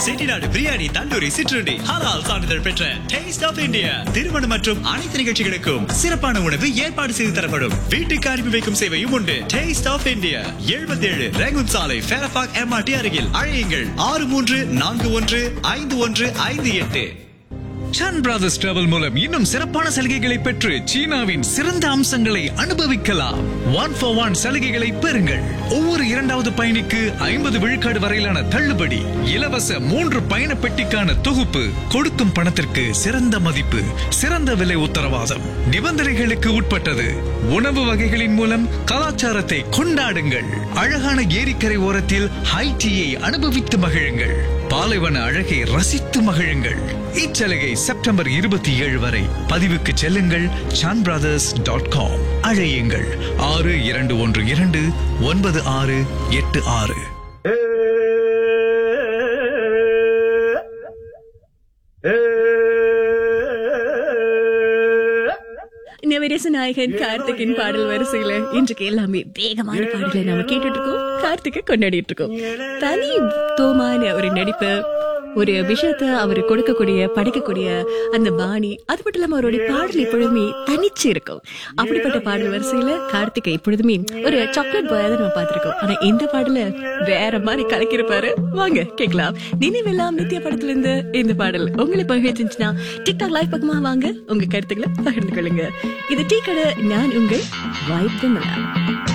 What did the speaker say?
செட்டிநாடு பிரியாணி தந்தூரி சிற்றுண்டி ஹலால் சான்றிதழ் பெற்ற டேஸ்ட் ஆஃப் இந்தியா திருமணம் மற்றும் அனைத்து நிகழ்ச்சிகளுக்கும் சிறப்பான உணவு ஏற்பாடு செய்து தரப்படும் வீட்டுக்கு அனுப்பி வைக்கும் சேவையும் உண்டு டேஸ்ட் ஆஃப் இந்தியா எழுபத்தி ஏழு ரேகுன் சாலை ஃபேரபாக் எம்ஆர்டி அருகில் அழையுங்கள் ஆறு மூன்று நான்கு ஒன்று ஐந்து ஒன்று ஐந்து எட்டு சன் பிரதர்ஸ் டிராவல் மூலம் இன்னும் சிறப்பான சலுகைகளை பெற்று சீனாவின் சிறந்த அம்சங்களை அனுபவிக்கலாம் ஒன் ஃபார் ஒன் சலுகைகளை பெறுங்கள் ஒவ்வொரு இரண்டாவது பயணிக்கு ஐம்பது விழுக்காடு வரையிலான தள்ளுபடி இலவச மூன்று பயண பெட்டிக்கான தொகுப்பு கொடுக்கும் பணத்திற்கு சிறந்த மதிப்பு சிறந்த விலை உத்தரவாதம் நிபந்தனைகளுக்கு உட்பட்டது உணவு வகைகளின் மூலம் கலாச்சாரத்தை கொண்டாடுங்கள் அழகான ஏரிக்கரை ஓரத்தில் ஹை டீயை அனுபவித்து மகிழுங்கள் பாலைவன அழகை ரசித்து மகிழுங்கள் இச்சலுகை செப்டம்பர் இருபத்தி ஏழு வரை பதிவுக்கு செல்லுங்கள் சான் பிரதர்ஸ் டாட் காம் அழையுங்கள் ஆறு இரண்டு ஒன்று இரண்டு ஒன்பது ஆறு எட்டு ஆறு நவரச நாயகன் கார்த்திகின் பாடல் வரிசையில இன்றைக்கு எல்லாமே வேகமான பாடலை நாம கேட்டுட்டு இருக்கோம் கார்த்திகை கொண்டாடிட்டு இருக்கோம் தனித்துவமான ஒரு நடிப்பு ஒரு விஷயத்த அவர் கொடுக்கக்கூடிய படைக்கக்கூடிய அந்த பாணி அது மட்டும் இல்லாம அவருடைய பாடல் எப்பொழுதுமே தனிச்சு இருக்கும் அப்படிப்பட்ட பாடல் வரிசையில கார்த்திகை எப்பொழுதுமே ஒரு சாக்லேட் பாயா தான் நம்ம பார்த்திருக்கோம் ஆனா இந்த பாடல வேற மாதிரி கலக்கிருப்பாரு வாங்க கேட்கலாம் நினைவெல்லாம் நித்திய படத்துல இருந்து இந்த பாடல் உங்களை பகிர்ந்துச்சுன்னா டிக்டாக் லைவ் பக்கமா வாங்க உங்க கருத்துக்களை பகிர்ந்து கொள்ளுங்க இது டீ கடை நான் உங்கள் வாய்ப்பு